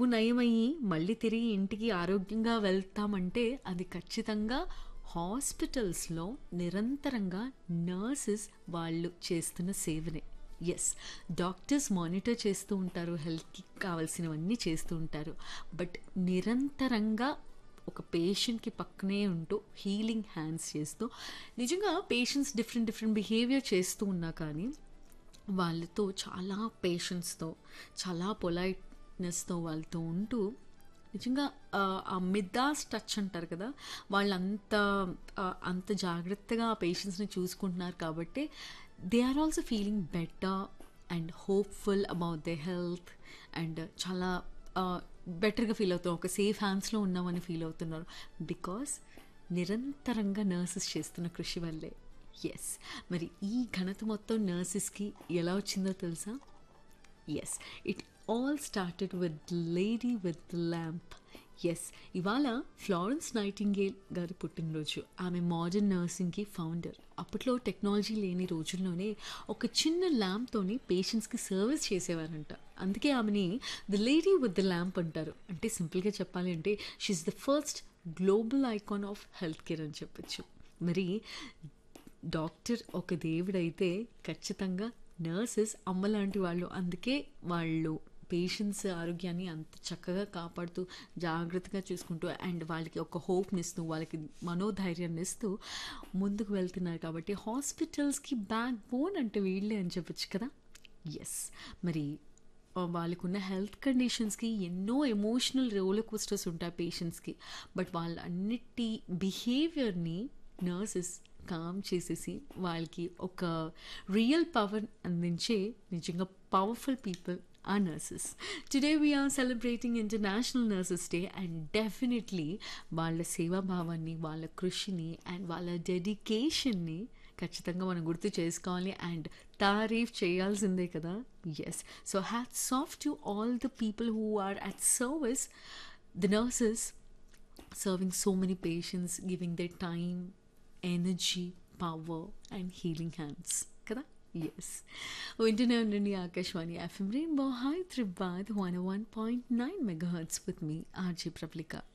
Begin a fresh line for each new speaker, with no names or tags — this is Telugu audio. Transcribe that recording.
జబ్బు నయమయ్యి మళ్ళీ తిరిగి ఇంటికి ఆరోగ్యంగా వెళ్తామంటే అది ఖచ్చితంగా హాస్పిటల్స్లో నిరంతరంగా నర్సెస్ వాళ్ళు చేస్తున్న సేవనే ఎస్ డాక్టర్స్ మానిటర్ చేస్తూ ఉంటారు హెల్త్కి కావాల్సినవన్నీ చేస్తూ ఉంటారు బట్ నిరంతరంగా ఒక పేషెంట్కి పక్కనే ఉంటూ హీలింగ్ హ్యాండ్స్ చేస్తూ నిజంగా పేషెంట్స్ డిఫరెంట్ డిఫరెంట్ బిహేవియర్ చేస్తూ ఉన్నా కానీ వాళ్ళతో చాలా పేషెన్స్తో చాలా పొలైట్నెస్తో వాళ్ళతో ఉంటూ నిజంగా ఆ, ఆ మిద్దాస్ టచ్ అంటారు కదా వాళ్ళంత ఆ, అంత జాగ్రత్తగా ఆ పేషెంట్స్ని చూసుకుంటున్నారు కాబట్టి they are also feeling better and hopeful about they health and చాలా బెటర్గా ఫీల్ అవుతాం ఒక సేఫ్ హ్యాండ్స్లో ఉన్నామని ఫీల్ అవుతున్నారు బికాస్ నిరంతరంగా నర్సెస్ చేస్తున్న కృషి వల్లే ఎస్ మరి ఈ ఘనత మొత్తం నర్సెస్కి ఎలా వచ్చిందో తెలుసా yes it all started with lady with lamp yes ఇవాళ ఫ్లారెన్స్ నైటింగేల్ గారి పుట్టినరోజు ఆమె మోడర్న్ నర్సింగ్కి ఫౌండర్ అప్పట్లో టెక్నాలజీ లేని రోజుల్లోనే ఒక చిన్న ల్యాంప్తోని పేషెంట్స్కి సర్వీస్ చేసేవారంట అందుకే ఆమెని the lady with the lamp అంటారు అంటే సింపుల్గా చెప్పాలి అంటే she is the first global icon of health care అని చెప్పొచ్చు మరి డాక్టర్ ఒక దేవుడైతే ఖచ్చితంగా నర్సెస్ అమ్మలాంటి వాళ్ళు అందుకే వాళ్ళు పేషెంట్స్ ఆరోగ్యాన్ని అంత చక్కగా కాపాడుతూ జాగ్రత్తగా చూసుకుంటూ అండ్ వాళ్ళకి ఒక హోప్ని ఇస్తూ వాళ్ళకి మనోధైర్యాన్ని ఇస్తూ ముందుకు వెళ్తున్నారు కాబట్టి హాస్పిటల్స్కి బ్యాక్ బోన్ అంటే వీళ్ళే అని చెప్పొచ్చు కదా ఎస్ మరి ఆ, వాళ్ళకున్న హెల్త్ కండిషన్స్కి ఎన్నో ఎమోషనల్ రోలర్ కోస్టర్స్ ఉంటాయి పేషెంట్స్కి బట్ వాళ్ళ అన్నిటి బిహేవియర్ని నర్సెస్ కామ్ చేసేసి వాళ్ళకి ఒక రియల్ పవర్ అందించే నిజంగా పవర్ఫుల్ పీపుల్ ఆ nurses today we are celebrating international nurses day and definitely వాళ్ళ సేవాభావాన్ని వాళ్ళ కృషిని అండ్ వాళ్ళ డెడికేషన్ని ఖచ్చితంగా మనం గుర్తు చేసుకోవాలి అండ్ తారీఫ్ చేయాల్సిందే కదా yes so hats off to all the people who are at service the nurses serving so many patients, giving their time, energy, power, and healing hands. కదా ఎస్ వింటూనే ఉండండి Akashvani FM rainbow Hyderabad one one point nine megahertz with me RJ ప్రబ్లికా